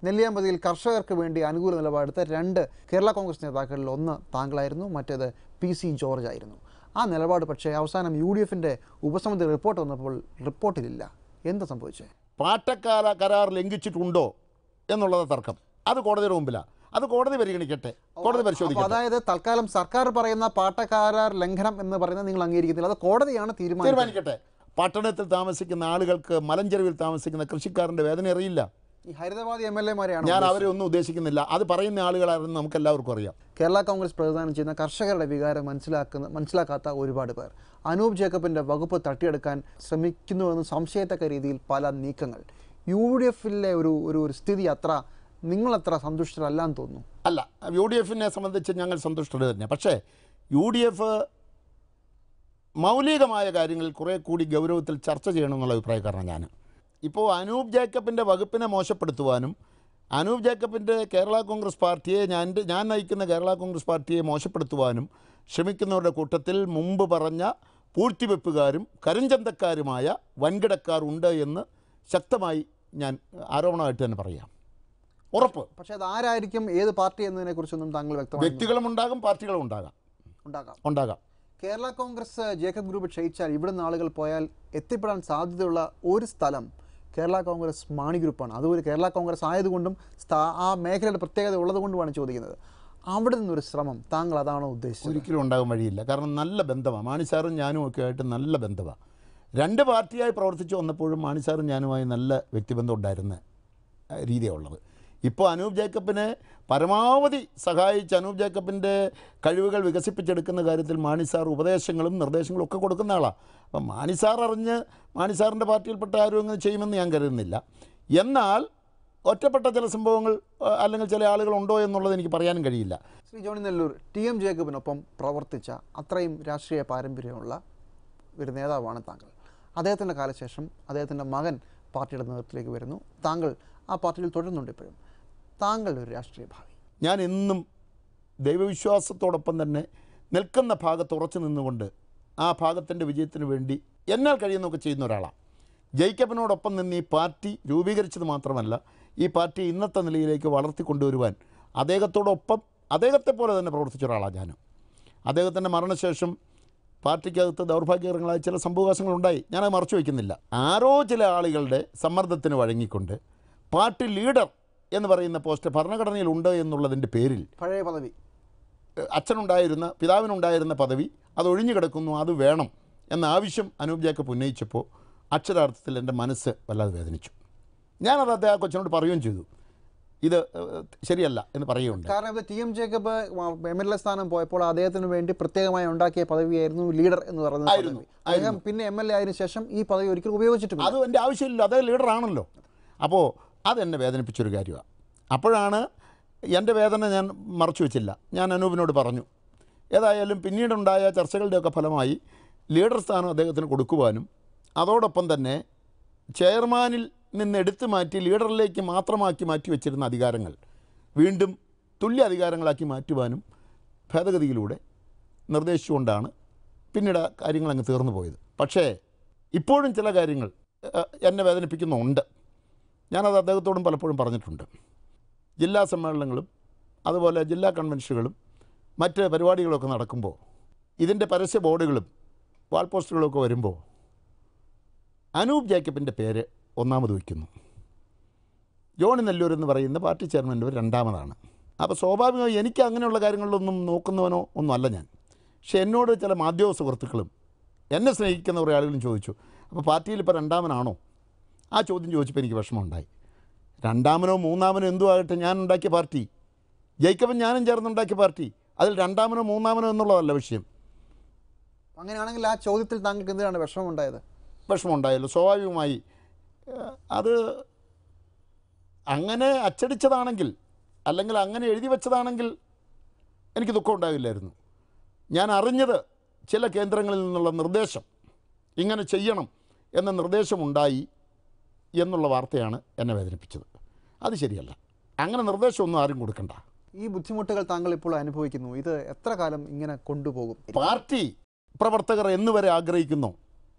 നെല്ലിയാമ്പതിയിൽ കർഷകർക്ക് വേണ്ടി അനുകൂല നിലപാടെടുത്ത രണ്ട് കേരള കോൺഗ്രസ് നേതാക്കളിൽ ഒന്ന് താങ്കളായിരുന്നു മറ്റേത് പി സി ജോർജ് ആയിരുന്നു ആ നിലപാട് പക്ഷേ അവസാനം യു ഡി എഫിൻ്റെ ഉപസമിതി റിപ്പോർട്ട് വന്നപ്പോൾ റിപ്പോർട്ടിലില്ല എന്താ സംഭവിച്ചത് പാട്ടക്കാല കരാർ ലംഘിച്ചിട്ടുണ്ടോ എന്നുള്ളത് തർക്കം അത് കോടതിയുടെ മുമ്പിലാണ് അത് കോടതി പരിഗണിക്കട്ടെ കോടതി അപ്പോൾ പരിശോധിക്കട്ടെ അതായത് തൽക്കാലം സർക്കാർ പറയുന്ന പാട്ടക്കാരാർ ലംഘനം എന്ന് പറയുന്നത് നിങ്ങൾ അംഗീകരിക്കുന്നില്ല അത് കോടതിയാണ് തീരുമാനം തീരുമാനിക്കട്ടെ പട്ടണത്തിൽ താമസിക്കുന്ന ആളുകൾക്ക് മലഞ്ചെരുവിൽ താമസിക്കുന്ന കൃഷിക്കാരൻ്റെ വേദന അറിയില്ല ഈ ഹരിതവാദി എം എൽ എമാരെയാണ് ഞാൻ അവരെ ഒന്നും ഉദ്ദേശിക്കുന്നില്ല അത് പറയുന്ന ആളുകളാണെന്ന് നമുക്ക് എല്ലാവർക്കും അറിയാം കേരള കോൺഗ്രസ് പ്രതിദാനം ചെയ്യുന്ന കർഷകരുടെ വികാരം മനസ്സിലാക്കുന്ന മനസ്സിലാക്കാത്ത ഒരുപാട് പേർ അനൂപ് ജേക്കബിൻ്റെ വകുപ്പ് തട്ടിയെടുക്കാൻ ശ്രമിക്കുന്നുവെന്ന് സംശയത്തക്ക രീതിയിൽ പല നീക്കങ്ങൾ യു ഡി എഫിലെ ഒരു ഒരു ഒരു സ്ഥിതി അത്ര നിങ്ങളത്ര സന്തുഷ്ടരല്ലാന്ന് തോന്നുന്നു അല്ല യു ഡി എഫിനെ സംബന്ധിച്ച് ഞങ്ങൾ സന്തുഷ്ടർ തന്നെ പക്ഷേ യു ഡി എഫ് മൗലികമായ കാര്യങ്ങളിൽ കുറേ കൂടി ഗൗരവത്തിൽ ചർച്ച ചെയ്യണമെന്നുള്ള അഭിപ്രായക്കാരനാണ് ഞാൻ ഇപ്പോൾ അനൂപ് ജേക്കബിൻ്റെ വകുപ്പിനെ മോശപ്പെടുത്തുവാനും അനൂപ് ജേക്കബിൻ്റെ കേരള കോൺഗ്രസ് പാർട്ടിയെ ഞാൻ ഞാൻ നയിക്കുന്ന കേരള കോൺഗ്രസ് പാർട്ടിയെ മോശപ്പെടുത്തുവാനും ശ്രമിക്കുന്നവരുടെ കൂട്ടത്തിൽ മുമ്പ് പറഞ്ഞ പൂഴ്ത്തിവെപ്പുകാരും കരിഞ്ചന്തക്കാരുമായ വൻകിടക്കാർ ഉണ്ട് എന്ന് ശക്തമായി ഞാൻ ആരോപണമായിട്ട് തന്നെ പറയാം ഉറപ്പ് പക്ഷേ അത് ആരായിരിക്കും ഏത് പാർട്ടി എന്നതിനെക്കുറിച്ചൊന്നും താങ്കൾ വ്യക്തമായി വ്യക്തികളും ഉണ്ടാകും പാർട്ടികളും ഉണ്ടാകാം ഉണ്ടാകാം ഉണ്ടാകാം കേരള കോൺഗ്രസ് ജേക്കബ് ഗ്രൂപ്പ് ക്ഷയിച്ചാൽ ഇവിടുന്ന് ആളുകൾ പോയാൽ എത്തിപ്പെടാൻ സാധ്യതയുള്ള ഒരു സ്ഥലം കേരള കോൺഗ്രസ് മാണി ഗ്രൂപ്പാണ് അതുപോലെ കേരള കോൺഗ്രസ് ആയതുകൊണ്ടും സ്ഥാ- ആ മേഖലയുടെ പ്രത്യേകത ഉള്ളതുകൊണ്ടുമാണ് ചോദിക്കുന്നത് അവിടെ നിന്നൊരു ശ്രമം താങ്കൾ അതാണോ ഉദ്ദേശിച്ചത് ഒരിക്കലും ഉണ്ടാകാൻ വഴിയില്ല കാരണം നല്ല ബന്ധമാണ് മാണിസാറും ഞാനും ഒക്കെ ആയിട്ട് നല്ല ബന്ധമാണ് രണ്ട് പാർട്ടിയായി പ്രവർത്തിച്ചു വന്നപ്പോഴും മാണിസാറും ഞാനുമായി നല്ല വ്യക്തിബന്ധം ഉണ്ടായിരുന്ന ഏഹ്, രീതിയാണ് ഉള്ളത് ഇപ്പോൾ അനൂപ് ജേക്കബിനെ പരമാവധി സഹായിച്ച് അനൂപ് ജേക്കബിൻ്റെ കഴിവുകൾ വികസിപ്പിച്ചെടുക്കുന്ന കാര്യത്തിൽ മാണിസാർ ഉപദേശങ്ങളും നിർദ്ദേശങ്ങളും ഒക്കെ കൊടുക്കുന്ന ആളാണ് അപ്പം മാണിസാർ അറിഞ്ഞ് മാണിസാറിൻ്റെ പാർട്ടിയിൽപ്പെട്ട ആരും അങ്ങനെ ചെയ്യുമെന്ന് ഞാൻ കരുതുന്നില്ല എന്നാൽ ഒറ്റപ്പെട്ട ചില സംഭവങ്ങൾ ഏഹ്, അല്ലെങ്കിൽ ചില ആളുകൾ ഉണ്ടോ എന്നുള്ളത് എനിക്ക് പറയാനും കഴിയില്ല ശ്രീ ജോണി നെല്ലൂർ ടി എം ജേക്കബിനൊപ്പം പ്രവർത്തിച്ച അത്രയും രാഷ്ട്രീയ പാരമ്പര്യമുള്ള ഒരു നേതാവാണ് താങ്കൾ അദ്ദേഹത്തിൻ്റെ കാലശേഷം അദ്ദേഹത്തിൻ്റെ മകൻ പാർട്ടിയുടെ നേതൃത്വത്തിലേക്ക് വരുന്നു താങ്കൾ ആ പാർട്ടിയിൽ തുടരുന്നുണ്ട് ഇപ്പോഴും താങ്കളുടെ ഒരു രാഷ്ട്രീയ ഭാവി ഞാൻ എന്നും ദൈവവിശ്വാസത്തോടൊപ്പം തന്നെ നിൽക്കുന്ന ഭാഗത്ത് ഉറച്ചു നിന്നുകൊണ്ട് ആ ഭാഗത്തിൻ്റെ വിജയത്തിന് വേണ്ടി എന്നാൽ കഴിയുന്നതൊക്കെ ചെയ്യുന്ന ഒരാളാണ് ജയിക്കബിനോടൊപ്പം നിന്ന് ഈ പാർട്ടി രൂപീകരിച്ചത് മാത്രമല്ല ഈ പാർട്ടി ഇന്നത്തെ നിലയിലേക്ക് വളർത്തിക്കൊണ്ടുവരുവാൻ അദ്ദേഹത്തോടൊപ്പം അദ്ദേഹത്തെ പോലെ തന്നെ പ്രവർത്തിച്ച ഒരാളാണ് ഞാൻ അദ്ദേഹത്തിൻ്റെ മരണശേഷം പാർട്ടിക്കകത്ത് ദൗർഭാഗ്യകരങ്ങളായ ചില സംഭവവികാസങ്ങളുണ്ടായി ഞാനത് മറച്ചു വയ്ക്കുന്നില്ല ആരോ ചില ആളുകളുടെ സമ്മർദ്ദത്തിന് വഴങ്ങിക്കൊണ്ട് പാർട്ടി ലീഡർ എന്ന് പറയുന്ന പോസ്റ്റ് ഭരണഘടനയിലുണ്ട് എന്നുള്ളതിൻ്റെ പേരിൽ പഴയ പദവി ഏഹ്, അച്ഛനുണ്ടായിരുന്ന പിതാവിനുണ്ടായിരുന്ന പദവി അത് ഒഴിഞ്ഞു കിടക്കുന്നു അത് വേണം എന്ന ആവശ്യം അനൂപ് ജേക്കബ് ഉന്നയിച്ചപ്പോൾ അക്ഷരാർത്ഥത്തിൽ എൻ്റെ മനസ്സ് വല്ലാതെ വേദനിച്ചു ഞാനത് അദ്ദേഹം ആ കൊച്ചിനോട് പറയുകയും ചെയ്തു ഇത് ഏഹ്, ശരിയല്ല എന്ന് പറയുകയുണ്ട് കാരണം ഇത് T M Jacob M L A സ്ഥാനം പോയപ്പോൾ അദ്ദേഹത്തിന് വേണ്ടി പ്രത്യേകമായി ഉണ്ടാക്കിയ പദവിയായിരുന്നു ലീഡർ എന്ന് പറയുന്ന ആയിരുന്നു, പദവി അദ്ദേഹം പിന്നെ എം എൽ എ ആയതിനു ശേഷം ഈ പദവി ഒരിക്കലും ഉപയോഗിച്ചിട്ടില്ല അത് എൻ്റെ ആവശ്യമില്ല അതേ ലീഡറാണല്ലോ അപ്പോൾ അതെന്നെ വേദനിപ്പിച്ചൊരു കാര്യമാണ് അപ്പോഴാണ് എൻ്റെ വേദന ഞാൻ മറച്ചു വെച്ചില്ല ഞാൻ അനൂപിനോട് പറഞ്ഞു ഏതായാലും പിന്നീടുണ്ടായ ചർച്ചകളുടെയൊക്കെ ഫലമായി ലീഡർ സ്ഥാനം അദ്ദേഹത്തിന് കൊടുക്കുവാനും അതോടൊപ്പം തന്നെ ചെയർമാനിൽ നിന്ന് എടുത്തു മാറ്റി ലീഡറിലേക്ക് മാത്രമാക്കി മാറ്റി വെച്ചിരുന്ന അധികാരങ്ങൾ വീണ്ടും തുല്യ അധികാരങ്ങളാക്കി മാറ്റുവാനും ഭേദഗതിയിലൂടെ നിർദ്ദേശിച്ചുകൊണ്ടാണ് പിന്നീട് ആ കാര്യങ്ങൾ അങ്ങ് തീർന്നു പോയത് പക്ഷേ ഇപ്പോഴും ചില കാര്യങ്ങൾ ഏഹ്, എന്നെ വേദനിപ്പിക്കുന്നുണ്ട് ഞാനത് അദ്ദേഹത്തോടും പലപ്പോഴും പറഞ്ഞിട്ടുണ്ട് ജില്ലാ സമ്മേളനങ്ങളും അതുപോലെ ജില്ലാ കൺവെൻഷനുകളും മറ്റ് പരിപാടികളൊക്കെ നടക്കുമ്പോൾ ഇതിൻ്റെ പരസ്യ ബോർഡുകളും വാൾ പോസ്റ്ററുകളൊക്കെ വരുമ്പോൾ അനൂപ് ജേക്കബിൻ്റെ പേര് ഒന്നാമത് വയ്ക്കുന്നു ജോണി നെല്ലൂർ എന്ന് പറയുന്ന പാർട്ടി ചെയർമാൻ്റെ പേര് രണ്ടാമതാണ് അപ്പോൾ സ്വാഭാവികമായി എനിക്ക് അങ്ങനെയുള്ള കാര്യങ്ങളിലൊന്നും നോക്കുന്നവനോ ഒന്നുമല്ല ഞാൻ പക്ഷെ എന്നോട് ചില മാധ്യമ സുഹൃത്തുക്കളും എന്നെ സ്നേഹിക്കുന്ന കുറേ ആളുകളും ചോദിച്ചു അപ്പോൾ പാർട്ടിയിൽ ഇപ്പോൾ രണ്ടാമനാണോ ആ ചോദ്യം ചോദിച്ചപ്പോൾ എനിക്ക് വിഷമമുണ്ടായി രണ്ടാമനോ മൂന്നാമനോ എന്തോ ആകട്ടെ ഞാൻ ഉണ്ടാക്കിയ പാർട്ടി ജയിക്കബൻ ഞാനും ചേർന്നുണ്ടാക്കിയ പാർട്ടി അതിൽ രണ്ടാമനോ മൂന്നാമനോ എന്നുള്ളതല്ല വിഷയം അങ്ങനെയാണെങ്കിൽ ആ ചോദ്യത്തിൽ താങ്കൾക്ക് എന്തിനാണ് വിഷമം ഉണ്ടായത് വിഷമമുണ്ടായല്ലോ സ്വാഭാവികമായി ഏഹ്, അത് അങ്ങനെ അച്ചടിച്ചതാണെങ്കിൽ അല്ലെങ്കിൽ അങ്ങനെ എഴുതി വെച്ചതാണെങ്കിൽ എനിക്ക് ദുഃഖം ഉണ്ടാകില്ലായിരുന്നു ഞാൻ അറിഞ്ഞത് ചില കേന്ദ്രങ്ങളിൽ നിന്നുള്ള നിർദ്ദേശം ഇങ്ങനെ ചെയ്യണം എന്ന നിർദ്ദേശമുണ്ടായി എന്നുള്ള വാർത്തയാണ് എന്നെ വേദനിപ്പിച്ചത് അത് ശരിയല്ല അങ്ങനെ നിർദ്ദേശമൊന്നും ആരും കൊടുക്കണ്ട ഈ ബുദ്ധിമുട്ടുകൾ താങ്കൾ ഇപ്പോൾ അനുഭവിക്കുന്നു ഇത് എത്ര കാലം ഇങ്ങനെ കൊണ്ടുപോകും പാർട്ടി പ്രവർത്തകർ എന്നുവരെ ആഗ്രഹിക്കുന്നു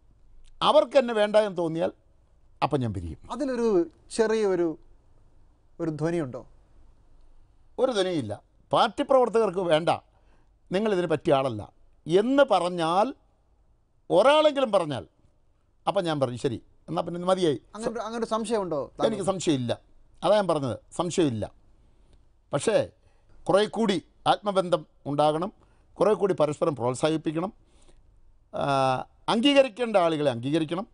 അവർക്ക് എന്നെ വേണ്ട എന്ന് തോന്നിയാൽ അപ്പം ഞാൻ പിരിയും അതിലൊരു ചെറിയൊരു ഒരു ധ്വനിയുണ്ടോ ഒരു ധ്വനിയില്ല പാർട്ടി പ്രവർത്തകർക്ക് വേണ്ട നിങ്ങളിതിന് പറ്റിയ ആളല്ല എന്ന് പറഞ്ഞാൽ ഒരാളെങ്കിലും പറഞ്ഞാൽ അപ്പം ഞാൻ പറഞ്ഞു ശരി എന്നാൽ പിന്നെ ഇത് മതിയായി അങ്ങനെ ഒരു- അങ്ങനെ ഒരു സംശയമുണ്ടോ എനിക്ക് സംശയമില്ല അതാ ഞാൻ പറഞ്ഞത് സംശയമില്ല പക്ഷേ കുറേ കൂടി ആത്മബന്ധം ഉണ്ടാകണം കുറേ കൂടി പരസ്പരം പ്രോത്സാഹിപ്പിക്കണം ആ, അംഗീകരിക്കേണ്ട ആളുകളെ അംഗീകരിക്കണം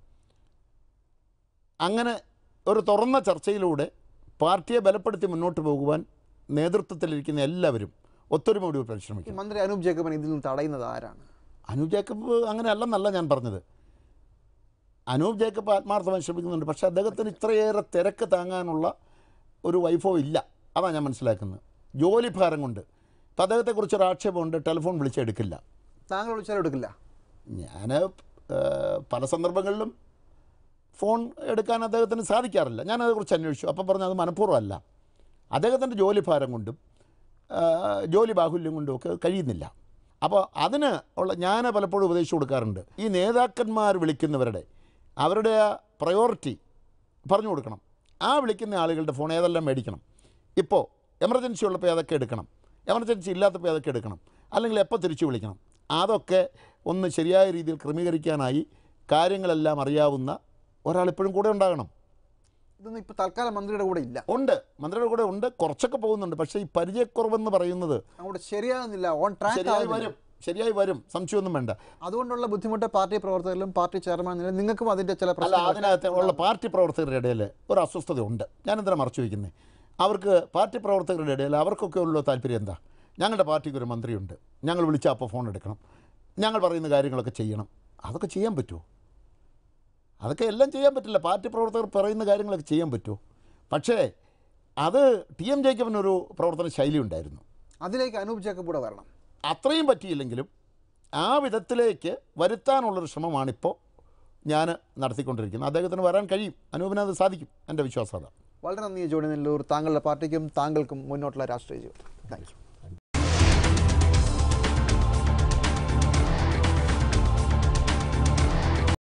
അങ്ങനെ ഒരു തുറന്ന ചർച്ചയിലൂടെ പാർട്ടിയെ ബലപ്പെടുത്തി മുന്നോട്ട് പോകുവാൻ നേതൃത്വത്തിലിരിക്കുന്ന എല്ലാവരും ഒത്തൊരുമയോട് ഈ പരിശ്രമിക്കണം മന്ത്രി അനൂപ് ജേക്കബിനെ ഇതിൽ നിന്ന് തടയുന്നത് ആരാണ് അനൂപ് ജേക്കബ് അങ്ങനെ അല്ലെന്നല്ല ഞാൻ പറഞ്ഞത് അനൂപ് ജേക്കബ് ആത്മാർത്ഥമായി ശ്രമിക്കുന്നുണ്ട് പക്ഷേ അദ്ദേഹത്തിന് ഇത്രയേറെ തിരക്ക് താങ്ങാനുള്ള ഒരു വൈഭവം ഇല്ല അതാണ് ഞാൻ മനസ്സിലാക്കുന്നത് ജോലിഭാരം കൊണ്ട് ഇപ്പം അദ്ദേഹത്തെക്കുറിച്ച് ഒരു ആക്ഷേപമുണ്ട് ടെലിഫോൺ വിളിച്ചെടുക്കില്ല താങ്കൾ വിളിച്ചാലും എടുക്കില്ല ഞാൻ പല സന്ദർഭങ്ങളിലും ഫോൺ എടുക്കാൻ അദ്ദേഹത്തിന് സാധിക്കാറില്ല ഞാൻ അതേക്കുറിച്ച് അന്വേഷിച്ചു അപ്പം പറഞ്ഞു അത് മനഃപൂർവ്വമല്ല അദ്ദേഹത്തിൻ്റെ ജോലിഭാരം കൊണ്ടും ആ, ജോലി ബാഹുല്യം കൊണ്ടും ഒക്കെ കഴിയുന്നില്ല അപ്പോൾ അതിന് ഉള്ള ഞാൻ പലപ്പോഴും ഉപദേശിച്ചു കൊടുക്കാറുണ്ട് ഈ നേതാക്കന്മാർ വിളിക്കുന്നവരുടെ അവരുടെ ആ പ്രയോറിറ്റി പറഞ്ഞു കൊടുക്കണം ആ വിളിക്കുന്ന ആളുകളുടെ ഫോൺ ഏതെല്ലാം മേടിക്കണം ഇപ്പോൾ എമർജൻസി ഉള്ളപ്പോൾ ഏതൊക്കെ എടുക്കണം എമർജൻസി ഇല്ലാത്തപ്പോൾ ഏതൊക്കെ എടുക്കണം അല്ലെങ്കിൽ എപ്പോൾ തിരിച്ചു വിളിക്കണം അതൊക്കെ ഒന്ന് ശരിയായ രീതിയിൽ ക്രമീകരിക്കാനായി കാര്യങ്ങളെല്ലാം അറിയാവുന്ന ഒരാളിപ്പോഴും കൂടെ ഉണ്ടാകണം ഇതൊന്നും ഇപ്പോൾ തൽക്കാലം മന്ത്രിയുടെ കൂടെ ഇല്ല ഉണ്ട് മന്ത്രിയുടെ കൂടെ ഉണ്ട് കുറച്ചൊക്കെ പോകുന്നുണ്ട് പക്ഷേ ഈ പരിചയക്കുറവെന്ന് പറയുന്നത് അങ്ങോട്ട് ശരിയാകുന്നില്ല ഓൺ ട്രാക്ക് ശരിയായി വരും ശരിയായി വരും സംശയമൊന്നും വേണ്ട അതുകൊണ്ടുള്ള ബുദ്ധിമുട്ട് പാർട്ടി പ്രവർത്തകരിലും പാർട്ടി ചെയർമാൻ നിലയിൽ നിങ്ങൾക്കും അതിന്റെ ചില അല്ല പ്രശ്നങ്ങൾ അതിനകത്ത് ഉള്ള പാർട്ടി പ്രവർത്തകരുടെ ഇടയിൽ ഒരു അസ്വസ്ഥത ഉണ്ട് ഞാനെന്തിനാ മറച്ചു വയ്ക്കുന്നത് അവർക്ക് പാർട്ടി പ്രവർത്തകരുടെ ഇടയിൽ അവർക്കൊക്കെ ഉള്ള താല്പര്യം എന്താ ഞങ്ങളുടെ പാർട്ടിക്ക് ഒരു മന്ത്രിയുണ്ട് ഞങ്ങൾ വിളിച്ചാൽ അപ്പോൾ ഫോൺ എടുക്കണം ഞങ്ങൾ പറയുന്ന കാര്യങ്ങളൊക്കെ ചെയ്യണം അതൊക്കെ ചെയ്യാൻ പറ്റുമോ അതൊക്കെ എല്ലാം ചെയ്യാൻ പറ്റില്ല പാർട്ടി പ്രവർത്തകർ പറയുന്ന കാര്യങ്ങളൊക്കെ ചെയ്യാൻ പറ്റുമോ പക്ഷേ അത് ടി എം ജേക്കബിനൊരു പ്രവർത്തന ശൈലി ഉണ്ടായിരുന്നു അതിലേക്ക് അനൂപ് ജേക്കബ് കൂടെ വരണം അത്രയും പറ്റിയില്ലെങ്കിലും ആ വിധത്തിലേക്ക് വരുത്താനുള്ളൊരു ശ്രമമാണിപ്പോൾ ഞാൻ നടത്തിക്കൊണ്ടിരിക്കുന്നത് അദ്ദേഹത്തിന് വരാൻ കഴിയും അനൂപിന് അത് സാധിക്കും എൻ്റെ വിശ്വാസം അതാണ് വളരെ നന്ദി ജോഡി നെല്ലൂർ താങ്കളുടെ പാർട്ടിക്കും താങ്കൾക്കും മുന്നോട്ടുള്ള രാഷ്ട്രീയ ജീവിതം താങ്ക് യു